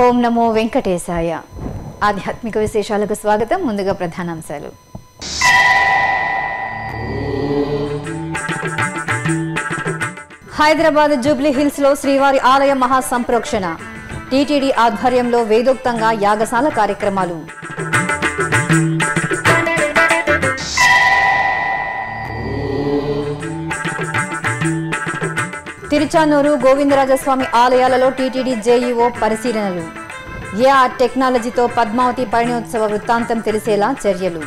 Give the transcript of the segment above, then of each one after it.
ఓం నమో వెంకటేశాయ ఆధ్యాత్మిక విశేషాలకు స్వాగతం ముందుగా ప్రధానాంశాలు హైదరాబాద్ జూబ్లీ హిల్స్ లో శ్రీవారి ఆలయ మహాసంప్రోక్షణ టీటీడీ ఆధ్వర్యంలో వేదోక్తంగా యాగశాల కార్యక్రమాలు తిరుచానూరు గోవిందరాజస్వామి ఆలయాలలో టీటీడీ జేఈఓ పరిశీలనలు ఏఆర్ టెక్నాలజీతో పద్మావతి పరిణయోత్సవ వృత్తాంతం తెలిసేలా చర్యలు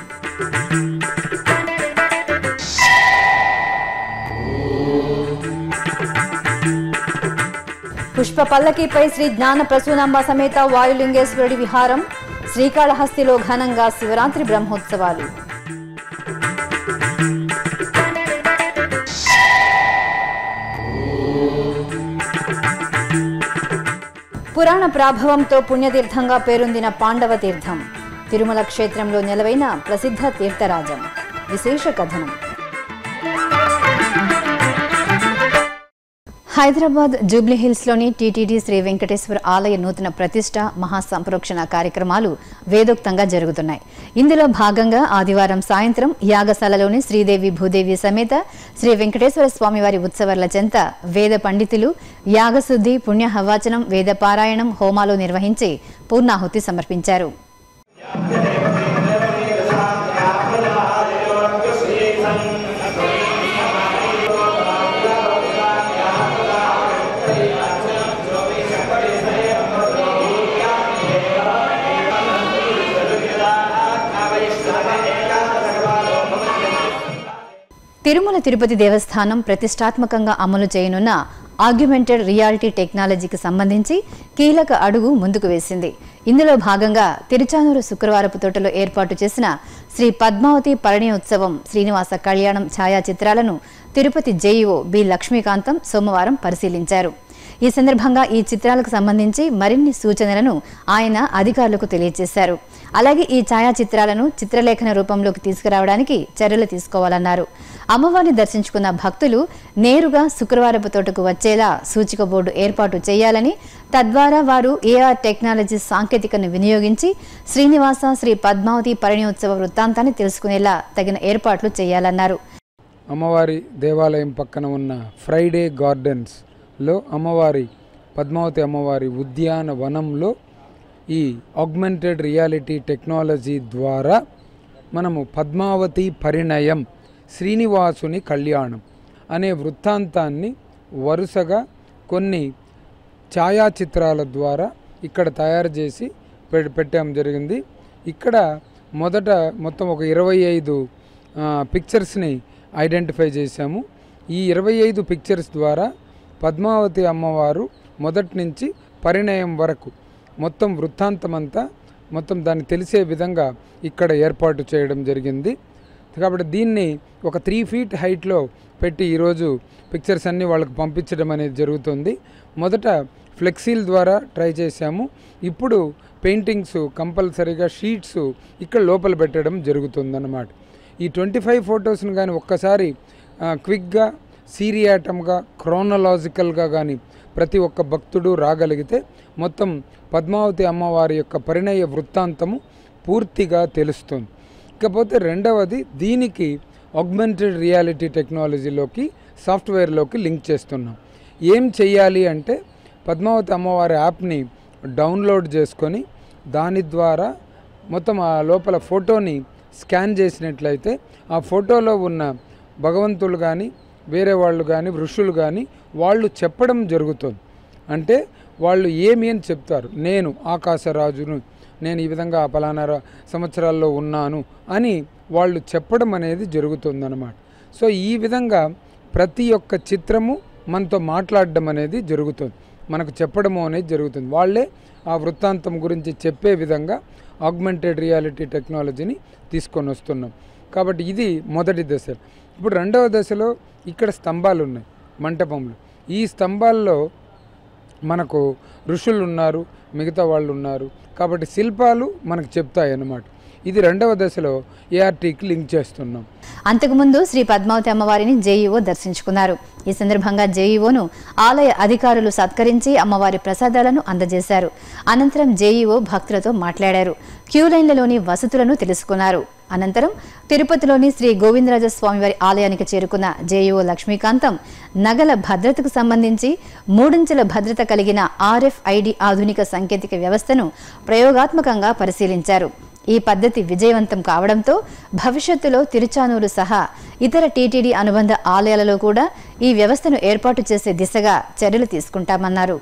పుష్ప పల్లకిపై శ్రీ జ్ఞాన ప్రసూనాంబ సమేత వాయులింగేశ్వరుడి విహారం శ్రీకాళహస్తిలో ఘనంగా శివరాత్రి బ్రహ్మోత్సవాలు పురాణ ప్రాభవంతో పుణ్యతీర్థంగా పేరొందిన పాండవ తీర్థం తిరుమల క్షేత్రంలో నెలవైన ప్రసిద్ధ తీర్థరాజం విశేష కథనం హైదరాబాద్ జూబ్లీహిల్స్లోని టీటీడీ శ్రీ వెంకటేశ్వర ఆలయ నూతన ప్రతిష్ట మహాసంప్రోక్షణ కార్యక్రమాలు వేదోక్తంగా జరుగుతున్నాయి ఇందులో భాగంగా ఆదివారం సాయంత్రం యాగశాలలోని శ్రీదేవి భూదేవి సమేత శ్రీ వెంకటేశ్వర స్వామివారి ఉత్సవాల చెంత వేద పండితులు యాగశుద్ధి పుణ్య హవాచనం వేద పారాయణం హోమాలు నిర్వహించి పూర్ణాహుతి సమర్పించారు తిరుమల తిరుపతి దేవస్థానం ప్రతిష్టాత్మకంగా అమలు చేయనున్న ఆగ్యుమెంటెడ్ రియాలిటీ టెక్నాలజీకి సంబంధించి కీలక అడుగు ముందుకు వేసింది ఇందులో భాగంగా తిరుచానూరు శుక్రవారపు తోటలో ఏర్పాటు చేసిన శ్రీ పద్మావతి పరిణయోత్సవం శ్రీనివాస కళ్యాణం ఛాయాచిత్రాలను తిరుపతి జేఈఓ బి లక్ష్మీకాంతం సోమవారం పరిశీలించారు ఈ సందర్భంగా ఈ చిత్రాలకు సంబంధించి మరిన్ని సూచనలను ఆయన అధికారులకు తెలియజేశారు అలాగే ఈ ఛాయాచిత్రాలను చిత్రలేఖన రూపంలోకి తీసుకురావడానికి చర్యలు తీసుకోవాలన్నారు అమ్మవారిని దర్శించుకున్న భక్తులు నేరుగా శుక్రవారపు తోటకు వచ్చేలా సూచిక బోర్డు ఏర్పాటు చేయాలని తద్వారా వారు ఏఆర్ టెక్నాలజీ సాంకేతికను వినియోగించి శ్రీనివాస శ్రీ పద్మావతి పరిణయోత్సవ వృత్తాంతాన్ని తెలుసుకునేలా తగిన ఏర్పాట్లు చేయాలన్నారు అమ్మవారి దేవాలయం పక్కన ఉన్న ఫ్రైడే గార్డెన్స్లో అమ్మవారి పద్మావతి అమ్మవారి ఉద్యాన వనంలో ఈ ఆగ్మెంటెడ్ రియాలిటీ టెక్నాలజీ ద్వారా మనము పద్మావతి పరిణయం శ్రీనివాసుని కళ్యాణం అనే వృత్తాంతాన్ని వరుసగా కొన్ని ఛాయాచిత్రాల ద్వారా ఇక్కడ తయారు చేసి పె- పెట్టడం జరిగింది ఇక్కడ మొదట మొత్తం ఒక ఇరవై ఐదు పిక్చర్స్ని ఐడెంటిఫై చేశాము ఈ ఇరవై ఐదు పిక్చర్స్ ద్వారా పద్మావతి అమ్మవారు మొదటి నుంచి పరిణయం వరకు మొత్తం వృత్తాంతం అంతా మొత్తం దాన్ని తెలిసే విధంగా ఇక్కడ ఏర్పాటు చేయడం జరిగింది కాబట్టి దీన్ని ఒక త్రీ ఫీట్ హైట్లో పెట్టి ఈరోజు పిక్చర్స్ అన్నీ వాళ్ళకి పంపించడం అనేది జరుగుతుంది మొదట ఫ్లెక్సీల ద్వారా ట్రై చేశాము ఇప్పుడు పెయింటింగ్స్ కంపల్సరీగా షీట్స్ ఇక్కడ లోపల పెట్టడం జరుగుతుందన్నమాట ఈ ట్వంటీ ఫైవ్ ఫొటోస్ని కానీ ఒక్కసారి ఆ, క్విక్గా సీరియాటమ్గా క్రోనలాజికల్గా కానీ ప్రతి ఒక్క భక్తుడు రాగలిగితే మొత్తం పద్మావతి అమ్మవారి యొక్క పరిణయ వృత్తాంతము పూర్తిగా తెలుస్తుంది ఇకపోతే రెండవది దీనికి ఆగ్మెంటెడ్ రియాలిటీ టెక్నాలజీలోకి సాఫ్ట్వేర్లోకి లింక్ చేస్తున్నాం ఏం చెయ్యాలి అంటే పద్మావతి అమ్మవారి యాప్ని డౌన్లోడ్ చేసుకొని దాని ద్వారా మొత్తం ఆ లోపల ఫోటోని స్కాన్ చేసినట్లయితే ఆ ఫోటోలో ఉన్న భగవంతులు కానీ వేరే వాళ్ళు కానీ ఋషులు కానీ వాళ్ళు చెప్పడం జరుగుతుంది అంటే వాళ్ళు ఏమి అని చెప్తారు నేను ఆకాశరాజును నేను ఈ విధంగా పలానా రా- సంవత్సరాల్లో ఉన్నాను అని వాళ్ళు చెప్పడం అనేది జరుగుతుందన్నమాట సో ఈ విధంగా ప్రతి ఒక్క చిత్రము మనతో మాట్లాడడం అనేది జరుగుతుంది మనకు చెప్పడము అనేది జరుగుతుంది వాళ్ళే ఆ వృత్తాంతం గురించి చెప్పే విధంగా ఆగ్మెంటెడ్ రియాలిటీ టెక్నాలజీని తీసుకొని వస్తున్నాం కాబట్టి ఇది మొదటి దశ ఇప్పుడు రెండవ దశలో ఇక్కడ స్తంభాలు ఉన్నాయి మంటపంలో ఈ స్తంభాల్లో మనకు ఋషులు ఉన్నారు మిగతా వాళ్ళు ఉన్నారు కాబట్టి శిల్పాలు మనకు చెప్తాయి అన్నమాట ఇది రెండవ దశలో ఏఆర్టీకి లింక్ చేస్తున్నాం అంతకుముందు శ్రీ పద్మావతి అమ్మవారిని జేఈఓ దర్శించుకున్నారు ఈ సందర్భంగా జేఈఓను ఆలయ అధికారులు సత్కరించి అమ్మవారి ప్రసాదాలను అందజేశారు అనంతరం జేఈఓ భక్తులతో మాట్లాడారు క్యూ లైన్లలోని వసతులను తెలుసుకున్నారు అనంతరం తిరుపతిలోని శ్రీ గోవిందరాజ స్వామివారి ఆలయానికి చేరుకున్న జేఈఓ లక్ష్మీకాంతం నగల భద్రతకు సంబంధించి మూడంచెల భద్రత కలిగిన ఆర్ఎఫ్ఐడి ఆధునిక సాంకేతిక వ్యవస్థను ప్రయోగాత్మకంగా పరిశీలించారు ఈ పద్ధతి విజయవంతం కావడంతో భవిష్యత్తులో తిరుచానూరు సహా ఇతర టీటీడీ అనుబంధ ఆలయాలలో కూడా ఈ వ్యవస్థను ఏర్పాటు చేసే దిశగా చర్యలు తీసుకుంటామన్నారు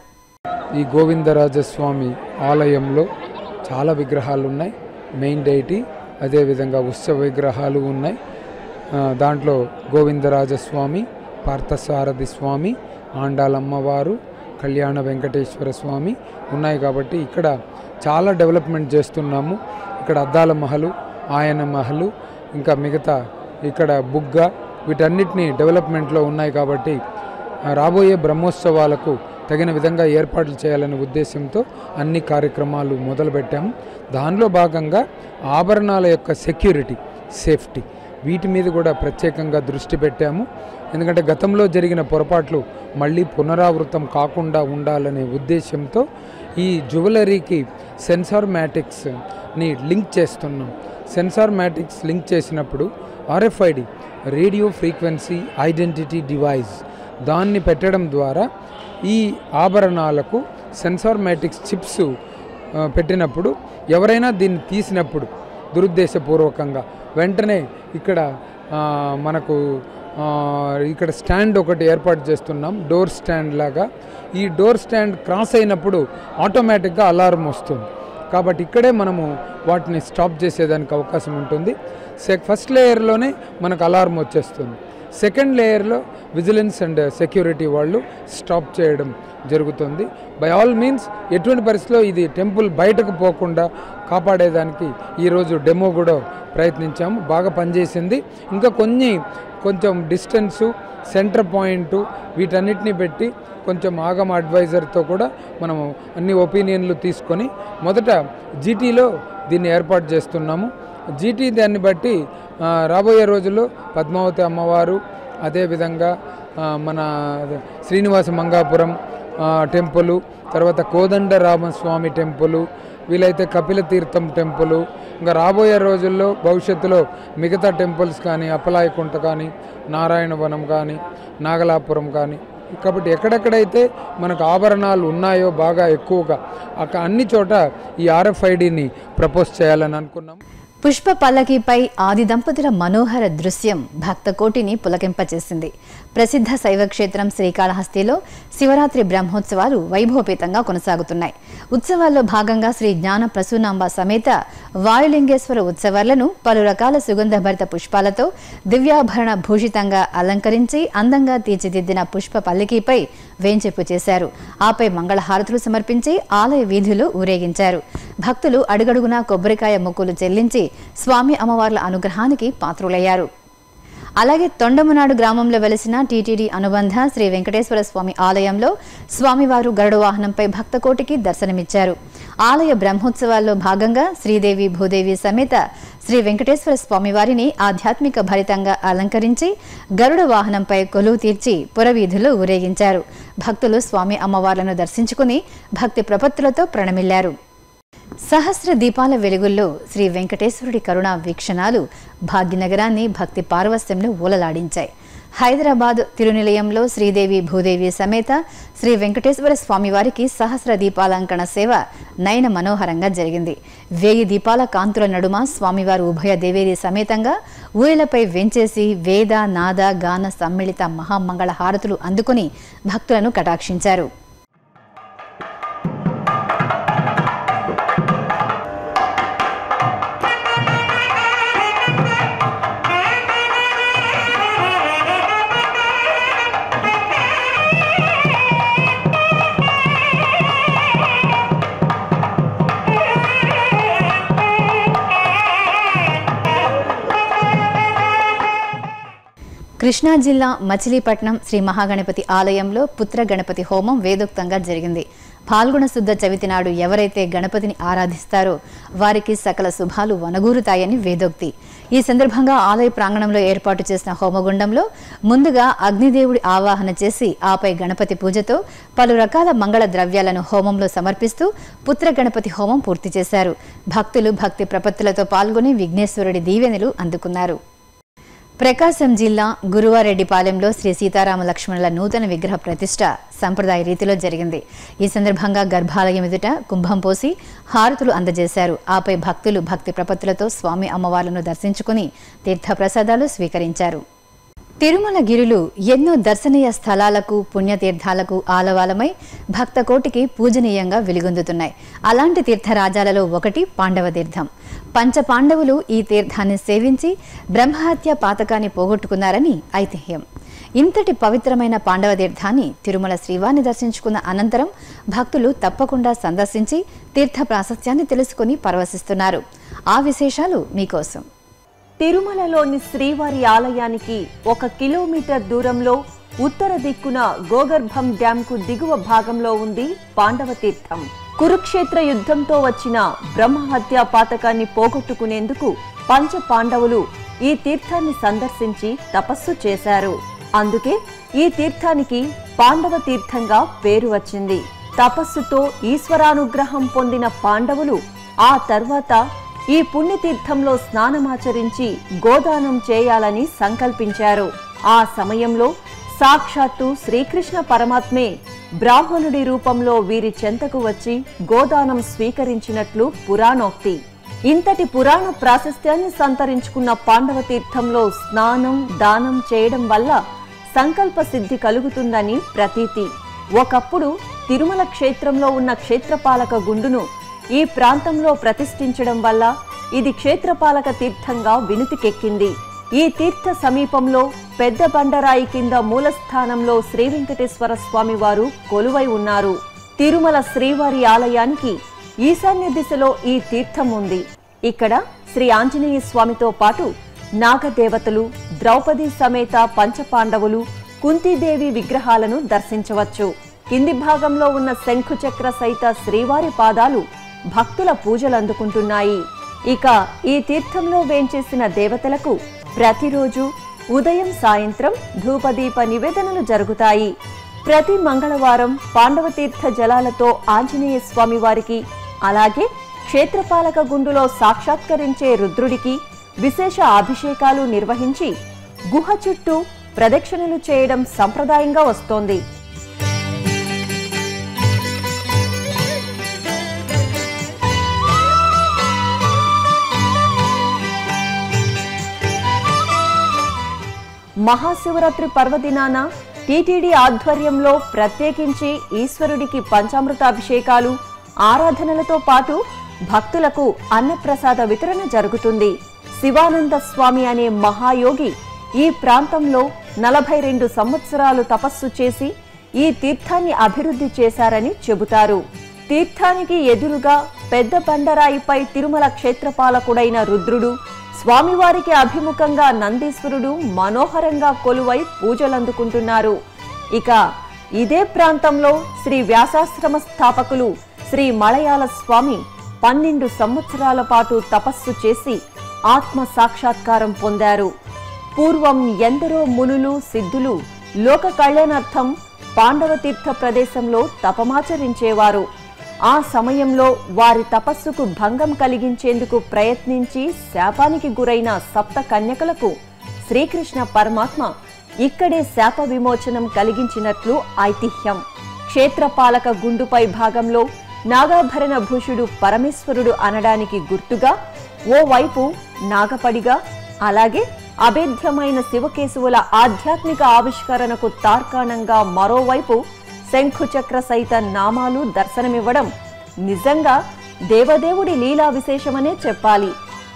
ఈ గోవిందరాజస్వామి ఆలయంలో చాలా విగ్రహాలు ఉన్నాయి మెయిన్ డైటీ అదేవిధంగా ఉత్సవ విగ్రహాలు ఉన్నాయి ఆ, దాంట్లో గోవిందరాజస్వామి పార్థసారథి స్వామి ఆండాలమ్మవారు కళ్యాణ వెంకటేశ్వర స్వామి ఉన్నాయి కాబట్టి ఇక్కడ చాలా డెవలప్మెంట్ చేస్తున్నాము ఇక్కడ అద్దాల మహలు ఆయన మహలు ఇంకా మిగతా ఇక్కడ బుగ్గ వీటన్నిటిని డెవలప్మెంట్లో ఉన్నాయి కాబట్టి ఆ, రాబోయే బ్రహ్మోత్సవాలకు తగిన విధంగా ఏర్పాట్లు చేయాలనే ఉద్దేశంతో అన్ని కార్యక్రమాలు మొదలుపెట్టాము దానిలో భాగంగా ఆభరణాల యొక్క సెక్యూరిటీ సేఫ్టీ వీటి మీద కూడా ప్రత్యేకంగా దృష్టి పెట్టాము ఎందుకంటే గతంలో జరిగిన పొరపాట్లు మళ్ళీ పునరావృతం కాకుండా ఉండాలనే ఉద్దేశంతో ఈ జ్యువెలరీకి సెన్సార్ మ్యాటిక్స్ని లింక్ చేస్తున్నాం సెన్సార్ మ్యాటిక్స్ లింక్ చేసినప్పుడు RFID radio frequency identity device దాన్ని పెట్టడం ద్వారా ఈ ఆభరణాలకు సెన్సార్ మ్యాటిక్స్ చిప్స్ ఆ, పెట్టినప్పుడు ఎవరైనా దీన్ని తీసినప్పుడు దురుద్దేశపూర్వకంగా వెంటనే ఇక్కడ ఆ, మనకు ఆ, ఇక్కడ స్టాండ్ ఒకటి ఏర్పాటు చేస్తున్నాం డోర్ స్టాండ్ లాగా ఈ డోర్ స్టాండ్ క్రాస్ అయినప్పుడు ఆటోమేటిక్గా అలారం వస్తుంది కాబట్టి ఇక్కడే మనము వాటిని స్టాప్ చేసేదానికి అవకాశం ఉంటుంది సె ఫస్ట్ లేయర్లోనే మనకు అలారం వచ్చేస్తుంది సెకండ్ లేయర్లో విజిలెన్స్ అండ్ సెక్యూరిటీ వాళ్ళు స్టాప్ చేయడం జరుగుతుంది బై ఆల్ మీన్స్ ఎటువంటి పరిస్థితిలో ఇది టెంపుల్ బయటకు పోకుండా కాపాడేదానికి ఈరోజు డెమో కూడా ప్రయత్నించాము బాగా పనిచేసింది ఇంకా కొన్ని కొంచెం డిస్టెన్సు సెంటర్ పాయింట్ వీటన్నిటిని పెట్టి కొంచెం ఆగమ అడ్వైజర్తో కూడా మనము అన్ని ఒపీనియన్లు తీసుకొని మొదట జీటీలో దీన్ని ఏర్పాటు చేస్తున్నాము జీటీ దాన్ని బట్టి ఆ, రాబోయే రోజుల్లో పద్మావతి అమ్మవారు అదేవిధంగా ఆ, మన శ్రీనివాస మంగాపురం ఆ, టెంపుల్ తర్వాత కోదండ రామస్వామి టెంపుల్ వీలైతే కపిల తీర్థం టెంపుల్ ఇంకా రాబోయే రోజుల్లో భవిష్యత్తులో మిగతా టెంపుల్స్ కానీ అప్పలాయకుంట కానీ నారాయణవనం కానీ నాగలాపురం కానీ కాబట్టి ఎక్కడెక్కడైతే మనకు ఆభరణాలు ఉన్నాయో బాగా ఎక్కువగా అక్కడ అన్ని చోట ఈ ఆర్ఎఫ్ఐడిని ప్రపోజ్ చేయాలని అనుకున్నాం పుష్ప పల్లకిపై ఆది దంపతుల మనోహర దృశ్యం భక్త కోటిని పులకింపచేసింది ప్రసిద్ధ శైవ క్షేత్రం శ్రీకాళహస్తిలో శివరాత్రి బ్రహ్మోత్సవాలు వైభవపేతంగా కొనసాగుతున్నాయి ఉత్సవాల్లో భాగంగా శ్రీ జ్ఞాన ప్రసూనాంబ సమేత వాయులింగేశ్వర ఉత్సవాలను పలు రకాల సుగంధభరిత పుష్పాలతో దివ్యాభరణ భూషితంగా అలంకరించి అందంగా తీర్చిదిద్దిన పుష్ప పల్లకీపై వేంచెప్పు చేశారు ఆపై మంగళహారతులు సమర్పించి ఆలయ వీధులు ఊరేగించారు భక్తులు అడుగడుగునా కొబ్బరికాయ మొక్కులు చెల్లించి స్వామి అమ్మవార్ల అనుగ్రహానికి పాత్రులయ్యారు అలాగే తొండమునాడు గ్రామంలో వెలిసిన టీటీడీ అనుబంధ శ్రీ వెంకటేశ్వర స్వామి ఆలయంలో స్వామివారు గరుడ వాహనంపై భక్తకోటికి దర్శనమిచ్చారు ఆలయ బ్రహ్మోత్సవాల్లో భాగంగా శ్రీదేవి భూదేవి సమేత శ్రీ వెంకటేశ్వర స్వామివారిని ఆధ్యాత్మిక భరితంగా అలంకరించి గరుడ వాహనంపై కొలువు తీర్చి పురవీధులు ఊరేగించారు భక్తులు స్వామి అమ్మవార్లను దర్శించుకుని భక్తి ప్రపత్తులతో ప్రణమిల్లారు సహస్ర దీపాల వెలుగుల్లో శ్రీ వెంకటేశ్వరుడి కరుణా వీక్షణాలు భాగ్యనగరాన్ని భక్తి పార్వస్యంలో ఊలలాడించాయి హైదరాబాద్ తిరునిలయంలో శ్రీదేవి భూదేవి సమేత శ్రీ వెంకటేశ్వర స్వామివారికి సహస్ర దీపాలంకణ సేవ నయన మనోహరంగా జరిగింది వేయి దీపాల కాంతుల నడుమ స్వామివారు ఉభయ దేవేరి సమేతంగా ఊయలపై వెంచేసి వేద నాద గాన సమ్మిళిత మహామంగళ హారతులు అందుకుని భక్తులను కటాక్షించారు కృష్ణా జిల్లా మచిలీపట్నం శ్రీ మహాగణపతి ఆలయంలో పుత్ర గణపతి హోమం వేదోక్తంగా జరిగింది పాల్గొన శుద్ధ చవితి నాడు ఎవరైతే గణపతిని ఆరాధిస్తారో వారికి సకల శుభాలు వనగూరుతాయని వేదోక్తి ఈ సందర్భంగా ఆలయ ప్రాంగణంలో ఏర్పాటు చేసిన హోమగుండంలో ముందుగా అగ్నిదేవుడి ఆవాహన చేసి ఆపై గణపతి పూజతో పలు రకాల మంగళ ద్రవ్యాలను హోమంలో సమర్పిస్తూ పుత్ర గణపతి హోమం పూర్తి చేశారు భక్తులు భక్తి ప్రపత్తులతో పాల్గొని విఘ్నేశ్వరుడి దీవెనలు అందుకున్నారు ప్రకాశం జిల్లా గురువారెడ్డిపాలెంలో శ్రీ సీతారామ లక్ష్మణుల నూతన విగ్రహ ప్రతిష్ట సంప్రదాయ రీతిలో జరిగింది ఈ సందర్భంగా గర్భాలయం ఎదుట కుంభం పోసి హారతులు అందజేశారు ఆపై భక్తులు భక్తి ప్రపత్తులతో స్వామి అమ్మవార్లను దర్శించుకుని తీర్థప్రసాదాలు స్వీకరించారు తిరుమల గిరులు ఎన్నో దర్శనీయ స్థలాలకు పుణ్యతీర్థాలకు ఆలవాలమై భక్త కోటికి పూజనీయంగా వెలుగొందుతున్నాయి అలాంటి తీర్థరాజాలలో ఒకటి పాండవ తీర్థం పంచ పాండవులు ఈ తీర్థాన్ని సేవించి బ్రహ్మహత్య పాతకాన్ని పోగొట్టుకున్నారని ఐతిహ్యం ఇంతటి పవిత్రమైన పాండవ తీర్థాన్ని తిరుమల శ్రీవారిని దర్శించుకున్న అనంతరం భక్తులు తప్పకుండా సందర్శించి తీర్థ ప్రాశస్త్యాన్ని తెలుసుకుని పరవశిస్తున్నారు ఆ విశేషాలు మీకోసం తిరుమలలోని శ్రీవారి ఆలయానికి ఒక కిలోమీటర్ దూరంలో ఉత్తర దిక్కున గోగర్భం డ్యాంకు దిగువ భాగంలో ఉంది పాండవ తీర్థం కురుక్షేత్ర యుద్ధంతో వచ్చిన బ్రహ్మహత్య పాతకాన్ని పోగొట్టుకునేందుకు పంచ పాండవులు ఈ తీర్థాన్ని సందర్శించి తపస్సు చేశారు అందుకే ఈ తీర్థానికి పాండవ తీర్థంగా పేరు వచ్చింది తపస్సుతో ఈశ్వరానుగ్రహం పొందిన పాండవులు ఆ తర్వాత ఈ పుణ్యతీర్థంలో స్నానమాచరించి గోదానం చేయాలని సంకల్పించారు ఆ సమయంలో సాక్షాత్తు శ్రీకృష్ణ పరమాత్మే బ్రాహ్మణుడి రూపంలో వీరి చెంతకు వచ్చి గోదానం స్వీకరించినట్లు పురాణోక్తి ఇంతటి పురాణ ప్రాశస్త్యాన్ని సంతరించుకున్న పాండవ తీర్థంలో స్నానం దానం చేయడం వల్ల సంకల్ప సిద్ధి కలుగుతుందని ప్రతీతి ఒకప్పుడు తిరుమల క్షేత్రంలో ఉన్న క్షేత్రపాలక గుండును ఈ ప్రాంతంలో ప్రతిష్ఠించడం వల్ల ఇది క్షేత్రపాలక తీర్థంగా వినుతికెక్కింది ఈ తీర్థ సమీపంలో పెద్ద బండరాయి కింద మూలస్థానంలో శ్రీ వెంకటేశ్వర స్వామి వారు కొలువై ఉన్నారు తిరుమల శ్రీవారి ఆలయానికి ఈశాన్య దిశలో ఈ తీర్థం ఉంది ఇక్కడ శ్రీ ఆంజనేయ స్వామితో పాటు నాగదేవతలు ద్రౌపది సమేత పంచపాండవులు కుంతీదేవి విగ్రహాలను దర్శించవచ్చు కింది భాగంలో ఉన్న శంఖుచక్ర సహిత శ్రీవారి పాదాలు భక్తుల పూజలందుకుంటున్నాయి ఇక ఈ తీర్థంలో వేంచేసిన దేవతలకు ప్రతిరోజు ఉదయం సాయంత్రం ధూపదీప నివేదనలు జరుగుతాయి ప్రతి మంగళవారం పాండవ తీర్థ జలాలతో ఆంజనేయ స్వామి వారికి అలాగే క్షేత్రపాలక గుండులో సాక్షాత్కరించే రుద్రుడికి విశేష అభిషేకాలు నిర్వహించి గుహ చుట్టూ ప్రదక్షిణలు చేయడం సంప్రదాయంగా వస్తోంది మహాశివరాత్రి పర్వదినాన టీటీడీ ఆధ్వర్యంలో ప్రత్యేకించి ఈశ్వరుడికి పంచామృతాభిషేకాలు ఆరాధనలతో పాటు భక్తులకు అన్నప్రసాద వితరణ జరుగుతుంది శివానంద స్వామి అనే మహాయోగి ఈ ప్రాంతంలో నలభై రెండు సంవత్సరాలు తపస్సు చేసి ఈ తీర్థాన్ని అభివృద్ధి చేశారని చెబుతారు తీర్థానికి ఎదురుగా పెద్ద బండరాయిపై తిరుమల క్షేత్రపాలకుడైన రుద్రుడు స్వామివారికి అభిముఖంగా నందీశ్వరుడు మనోహరంగా కొలువై పూజలందుకుంటున్నారు ఇక ఇదే ప్రాంతంలో శ్రీ వ్యాసాశ్రమ స్థాపకులు శ్రీ మలయాళ స్వామి పన్నెండు సంవత్సరాల పాటు తపస్సు చేసి ఆత్మ సాక్షాత్కారం పొందారు పూర్వం ఎందరో మునులు సిద్ధులు లోక కళ్యాణార్థం పాండవ తీర్థ ప్రదేశంలో తపమాచరించేవారు ఆ సమయంలో వారి తపస్సుకు భంగం కలిగించేందుకు ప్రయత్నించి శాపానికి గురైన సప్త కన్యకలకు శ్రీకృష్ణ పరమాత్మ ఇక్కడే శాప విమోచనం కలిగించినట్లు ఐతిహ్యం క్షేత్రపాలక గుండుపై భాగంలో నాగాభరణ భూషుడు పరమేశ్వరుడు అనడానికి గుర్తుగా ఓవైపు నాగపడిగా అలాగే అభేద్యమైన శివకేశవుల ఆధ్యాత్మిక ఆవిష్కరణకు తార్కాణంగా మరోవైపు శంఖుచక్ర సహిత నామాలు దర్శనమివ్వడం నిజంగా దేవదేవుడి లీలా విశేషమనే చెప్పాలి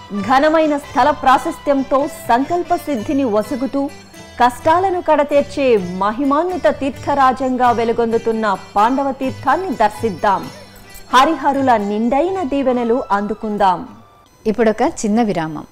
ఘనమైన స్థల ప్రాశస్త్యంతో సంకల్ప సిద్ధిని వసుగుతూ కష్టాలను కడతీర్చే మహిమాన్విత తీర్థరాజంగా వెలుగొందుతున్న పాండవ తీర్థాన్ని దర్శిద్దాం హరిహరుల నిండైన దీవెనలు అందుకుందాం ఇప్పుడొక చిన్న విరామం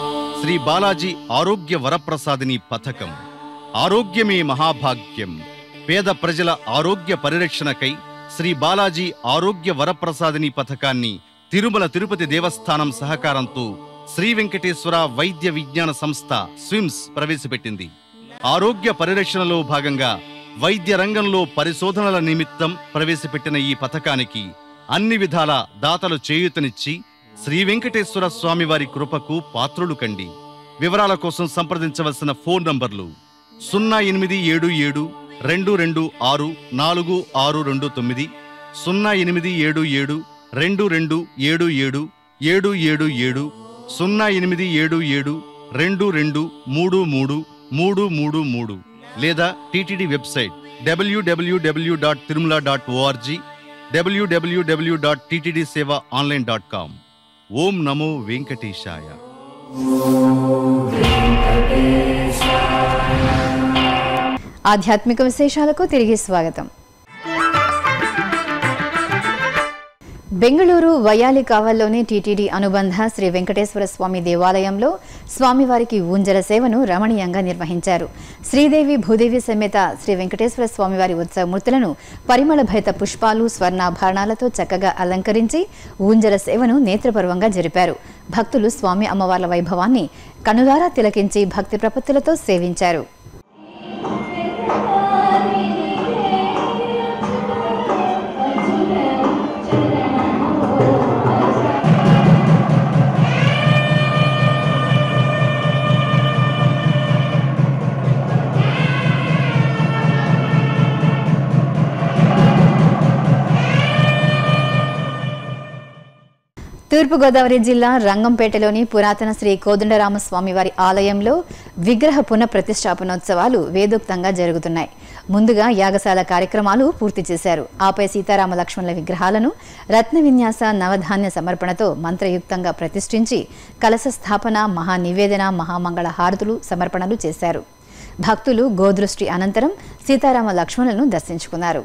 శ్రీ బాలాజీ ఆరోగ్య వరప్రసాదిని పథకం ఆరోగ్యమే మహాభాగ్యం పేద ప్రజల ఆరోగ్య పరిరక్షణకై శ్రీ బాలాజీ ఆరోగ్య వరప్రసాదిని పథకాన్ని తిరుమల తిరుపతి దేవస్థానం సహకారంతో శ్రీ వెంకటేశ్వర వైద్య విజ్ఞాన సంస్థ స్విమ్స్ ప్రవేశపెట్టింది ఆరోగ్య పరిరక్షణలో భాగంగా వైద్య రంగంలో పరిశోధనల నిమిత్తం ప్రవేశపెట్టిన ఈ పథకానికి అన్ని విధాల దాతలు చేయూతనిచ్చి శ్రీ వెంకటేశ్వర స్వామివారి కృపకు పాత్రులు కండి వివరాల కోసం సంప్రదించవలసిన ఫోన్ నంబర్లు సున్నా ఎనిమిది ఏడు ఏడు రెండు రెండు ఆరు నాలుగు ఆరు రెండు తొమ్మిది సున్నా ఎనిమిది ఏడు ఏడు రెండు రెండు ఏడు ఏడు ఏడు ఏడు ఏడు సున్నా ఎనిమిది ఏడు ఏడు రెండు రెండు మూడు మూడు మూడు మూడు మూడు లేదా TTD website W W W dot Tirumala dot ORG W W W dot TTD seva online dot com ఓం నమో వెంకటేశాయ ఆధ్యాత్మిక విశేషాలకు తిరిగి స్వాగతం బెంగళూరు వయాలి కావల్లోని టీటీడీ అనుబంధ శ్రీ వెంకటేశ్వర స్వామి దేవాలయంలో స్వామివారికి ఊంజల సేవను రమణీయంగా నిర్వహించారు శ్రీదేవి భూదేవి సమేత శ్రీ వెంకటేశ్వర స్వామివారి ఉత్సవమూర్తులను పరిమళ భరిత పుష్పాలు స్వర్ణాభరణాలతో చక్కగా అలంకరించి ఊంజల సేవను నేత్రపర్వంగా జరిపారు భక్తులు స్వామి అమ్మవార్ల వైభవాన్ని కనులారా తిలకించి భక్తి ప్రపత్తులతో సేవించారు తూర్పుగోదావరి జిల్లా రంగంపేటలోని పురాతన శ్రీ కోదండరామస్వామి వారి ఆలయంలో విగ్రహ పునః ప్రతిష్టాపనోత్సవాలు వేదోక్తంగా జరుగుతున్నాయి ముందుగా యాగశాల కార్యక్రమాలు పూర్తి చేశారు ఆపై సీతారామ లక్ష్మణుల విగ్రహాలను రత్న విన్యాస నవధాన్య సమర్పణతో మంత్రయుక్తంగా ప్రతిష్ఠించి కలశ స్థాపన మహానివేదన మహామంగళ హారతులు సమర్పణలు చేశారు భక్తులు గోదృష్టి అనంతరం సీతారామ లక్ష్మణులను దర్శించుకున్నారు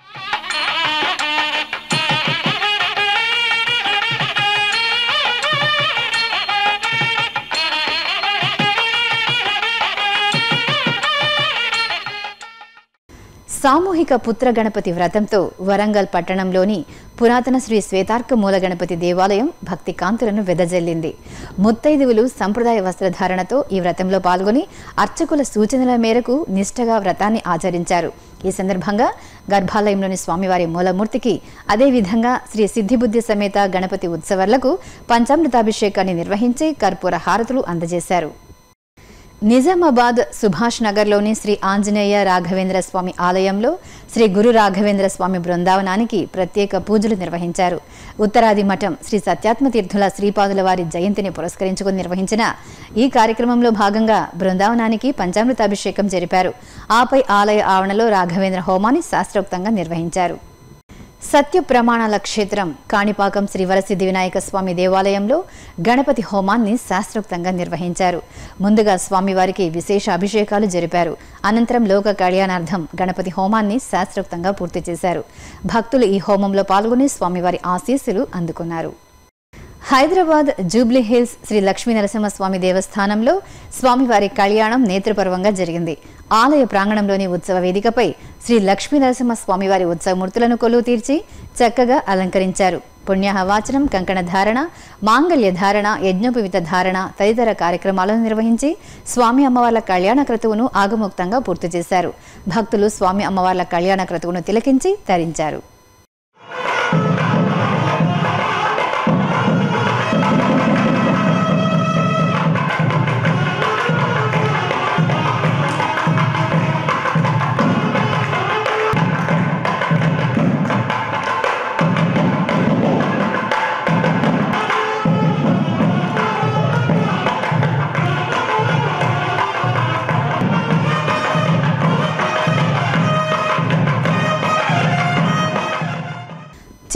సామూహిక పుత్ర గణపతి వ్రతంతో వరంగల్ పట్టణంలోని పురాతన శ్రీ శ్వేతార్క మూల గణపతి దేవాలయం భక్తి కాంతులను వెదజల్లింది ముత్తైదువులు సంప్రదాయ వస్త్రధారణతో ఈ వ్రతంలో పాల్గొని అర్చకుల సూచనల మేరకు నిష్ఠగా వ్రతాన్ని ఆచరించారు ఈ సందర్భంగా గర్భాలయంలోని స్వామివారి మూలమూర్తికి అదేవిధంగా శ్రీ సిద్ధిబుద్ధి సమేత గణపతి ఉత్సవాలకు పంచామృతాభిషేకాన్ని నిర్వహించి కర్పూర హారతులు అందజేశారు నిజామాబాద్ సుభాష్ నగర్లోని శ్రీ ఆంజనేయ రాఘవేంద్ర స్వామి ఆలయంలో శ్రీ గురు రాఘవేంద్ర స్వామి బృందావనానికి ప్రత్యేక పూజలు నిర్వహించారు ఉత్తరాది మఠం శ్రీ సత్యాత్మ తీర్థుల శ్రీపాదుల వారి జయంతిని పురస్కరించుకుని నిర్వహించిన ఈ కార్యక్రమంలో భాగంగా బృందావనానికి పంచామృతాభిషేకం జరిపారు ఆపై ఆలయ ఆవరణలో రాఘవేంద్ర హోమాన్ని శాస్త్రోక్తంగా నిర్వహించారు సత్య ప్రమాణాల క్షేత్రం కాణిపాకం శ్రీ వరసిద్ధి వినాయక స్వామి దేవాలయంలో గణపతి హోమాన్ని శాస్త్రోక్తంగా నిర్వహించారు ముందుగా స్వామివారికి విశేష అభిషేకాలు జరిపారు అనంతరం లోక కళ్యాణార్థం గణపతి హోమాన్ని శాస్త్రోక్తంగా పూర్తి చేశారు భక్తులు ఈ హోమంలో పాల్గొని స్వామివారి ఆశీస్సులు అందుకున్నారు హైదరాబాద్ జూబ్లీ హిల్స్ శ్రీ లక్ష్మీ నరసింహస్వామి దేవస్థానంలో స్వామివారి కళ్యాణం నేత్రపర్వంగా జరిగింది ఆలయ ప్రాంగణంలోని ఉత్సవ వేదికపై శ్రీ లక్ష్మీ నరసింహ స్వామివారి ఉత్సవమూర్తులను కొలువు తీర్చి చక్కగా అలంకరించారు పుణ్యాహవాచనం కంకణ ధారణ మాంగళ్య ధారణ యజ్ఞోపవిత ధారణ తదితర కార్యక్రమాలను నిర్వహించి స్వామి అమ్మవార్ల కళ్యాణ క్రతువును ఆగమోక్తంగా పూర్తి చేశారు భక్తులు స్వామి అమ్మవార్ల కళ్యాణ క్రతువును తిలకించి తరించారు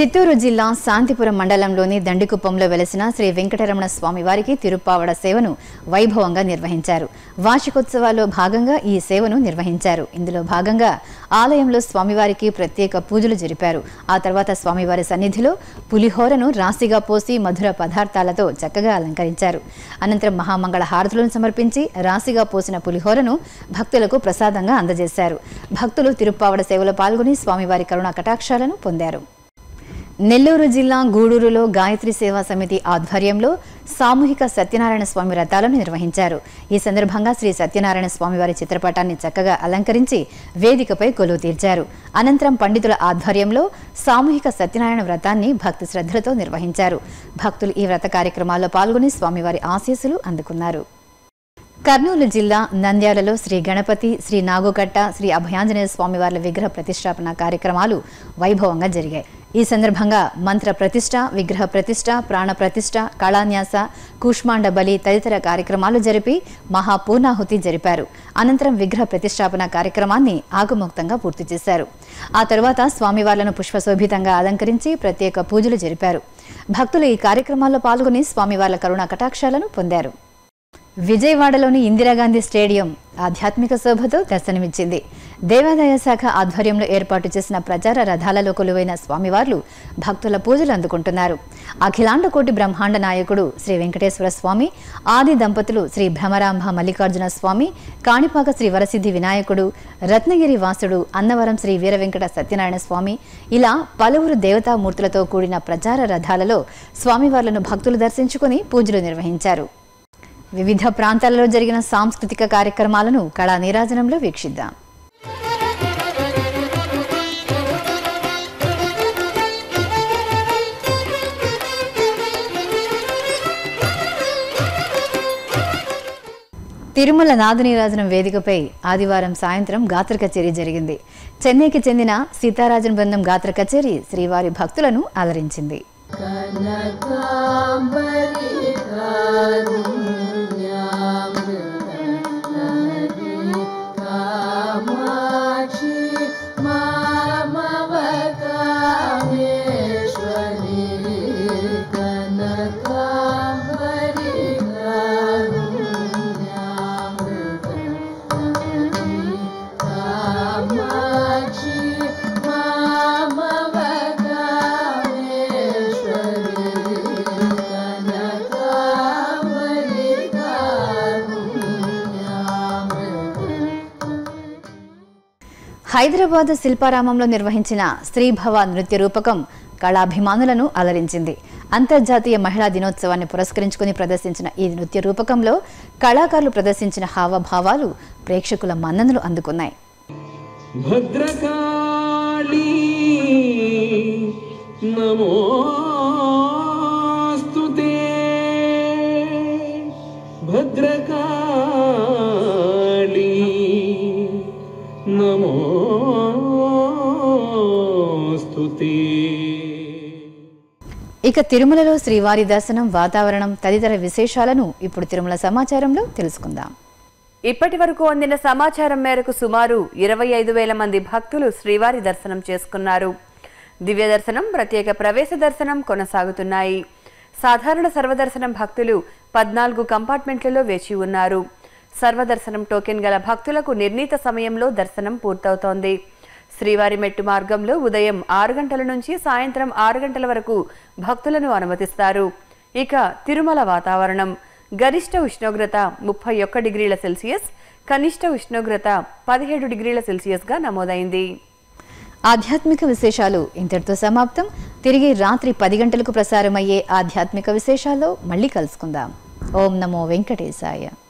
చిత్తూరు జిల్లా శాంతిపురం మండలంలోని దండికుప్పంలో వెలసిన శ్రీ వెంకటరమణ స్వామి వారికి తిరుప్పావడ సేవను వైభవంగా నిర్వహించారు వార్షికోత్సవాల్లో భాగంగా ఈ సేవను నిర్వహించారు ఇందులో భాగంగా ఆలయంలో స్వామివారికి ప్రత్యేక పూజలు జరిపారు ఆ తర్వాత స్వామివారి సన్నిధిలో పులిహోరను రాశిగా పోసి మధుర పదార్థాలతో చక్కగా అలంకరించారు అనంతరం మహామంగళ హారతులను సమర్పించి రాశిగా పోసిన పులిహోరను భక్తులకు ప్రసాదంగా అందజేశారు భక్తులు తిరుప్పావడ సేవలో పాల్గొని స్వామివారి కరుణా కటాక్షాలను పొందారు నెల్లూరు జిల్లా గూడూరులో గాయత్రి సేవా సమితి ఆధ్వర్యంలో సామూహిక సత్యనారాయణ స్వామి వ్రతాలను నిర్వహించారు ఈ సందర్భంగా శ్రీ సత్యనారాయణ స్వామి వారి చిత్రపటాన్ని చక్కగా అలంకరించి వేదికపై కొలువు తీర్చారు అనంతరం పండితుల ఆధ్వర్యంలో సామూహిక సత్యనారాయణ వ్రతాన్ని భక్తి శ్రద్ధలతో నిర్వహించారు భక్తులు ఈ వ్రత కార్యక్రమాల్లో పాల్గొని స్వామివారి ఆశీస్సులు అందుకున్నారు కర్నూలు జిల్లా నంద్యాలలో శ్రీ గణపతి శ్రీ నాగుకట్ట శ్రీ అభయాంజనేయ స్వామివార్ల విగ్రహ ప్రతిష్టాపన కార్యక్రమాలు వైభవంగా జరిగాయి ఈ సందర్భంగా మంత్ర ప్రతిష్ట విగ్రహ ప్రతిష్ట ప్రాణ ప్రతిష్ట కళాన్యాస కూష్మాండ బలి తదితర కార్యక్రమాలు జరిపి మహాపూర్ణాహుతి జరిపారు అనంతరం విగ్రహ ప్రతిష్టాపన కార్యక్రమాన్ని ఆగముక్తంగా పూర్తి చేశారు ఆ తరువాత స్వామివార్లను పుష్పశోభితంగా అలంకరించి ప్రత్యేక పూజలు జరిపారు భక్తులు ఈ కార్యక్రమాల్లో పాల్గొని స్వామివార్ల కరుణా కటాక్షాలను పొందారు విజయవాడలోని ఇందిరాగాంధీ స్టేడియం ఆధ్యాత్మిక శోభతో దర్శనమిచ్చింది దేవాదాయ శాఖ ఆధ్వర్యంలో ఏర్పాటు చేసిన ప్రచార రథాలలో కొలువైన స్వామివార్లు భక్తుల పూజలు అందుకుంటున్నారు అఖిలాండ కోటి బ్రహ్మాండ నాయకుడు శ్రీ వెంకటేశ్వర స్వామి ఆది దంపతులు శ్రీ భ్రమరాంభ మల్లికార్జున స్వామి కాణిపాక శ్రీ వరసిద్ధి వినాయకుడు రత్నగిరి వాసుడు అన్నవరం శ్రీ వీర వెంకట సత్యనారాయణ స్వామి ఇలా పలువురు దేవతామూర్తులతో కూడిన ప్రచార రథాలలో స్వామివార్లను భక్తులు దర్శించుకుని పూజలు నిర్వహించారు వివిధ ప్రాంతాలలో జరిగిన సాంస్కృతిక కార్యక్రమాలను కళా నీరాజనంలో వీక్షిద్దాం తిరుమల నాదనీరాజనం వేదికపై ఆదివారం సాయంత్రం గాత్ర కచేరీ జరిగింది చెన్నైకి చెందిన సీతారాజన్ బృందం గాత్ర కచేరీ శ్రీవారి భక్తులను అలరించింది హైదరాబాద్ శిల్పారామంలో నిర్వహించిన స్త్రీభవ నృత్య రూపకం కళాభిమానులను అలరించింది అంతర్జాతీయ మహిళా దినోత్సవాన్ని పురస్కరించుకుని ప్రదర్శించిన ఈ నృత్య రూపకంలో కళాకారులు ప్రదర్శించిన హావభావాలు ప్రేక్షకుల మన్ననలు అందుకున్నాయి భద్రకాళీ నమోస్తు భద్రకాళీ నమోస్తు ఇక తిరుమలలో శ్రీవారి దర్శనం వాతావరణం తదితర విశేషాలను ఇప్పుడు తిరుమల సమాచారంలో తెలుసుకుందాం ఇప్పటి వరకు అందిన సమాచారం మేరకు సుమారు ఇరవై ఐదు వేల మంది భక్తులు శ్రీవారి దర్శనం చేసుకున్నారు దివ్య దర్శనం ప్రత్యేక ప్రవేశ దర్శనం కొనసాగుతున్నాయి సాధారణ సర్వదర్శనం భక్తులు పద్నాలుగు కంపార్ట్మెంట్లలో వేచి ఉన్నారు సర్వదర్శనం టోకెన్ గల భక్తులకు నిర్ణీత సమయంలో దర్శనం పూర్తవుతోంది శ్రీవారి మెట్టు మార్గంలో ఉదయం ఆరు గంటల నుంచి సాయంత్రం ఆరు గంటల వరకు భక్తులను అనుమతిస్తారు ఇక తిరుమల వాతావరణం గరిష్ట ఉష్ణోగ్రత ముప్పై ఒక్క డిగ్రీల సెల్సియస్ కనిష్ట ఉష్ణోగ్రత పదిహేడు డిగ్రీల సెల్సియస్గా నమోదైంది ఆధ్యాత్మిక విశేషాలు ఇంతటితో సమాప్తం తిరిగి రాత్రి పది గంటలకు ప్రసారమయ్యే ఆధ్యాత్మిక విశేషాల్లో మళ్ళీ కలుసుకుందాం ఓం నమో వెంకటేశాయ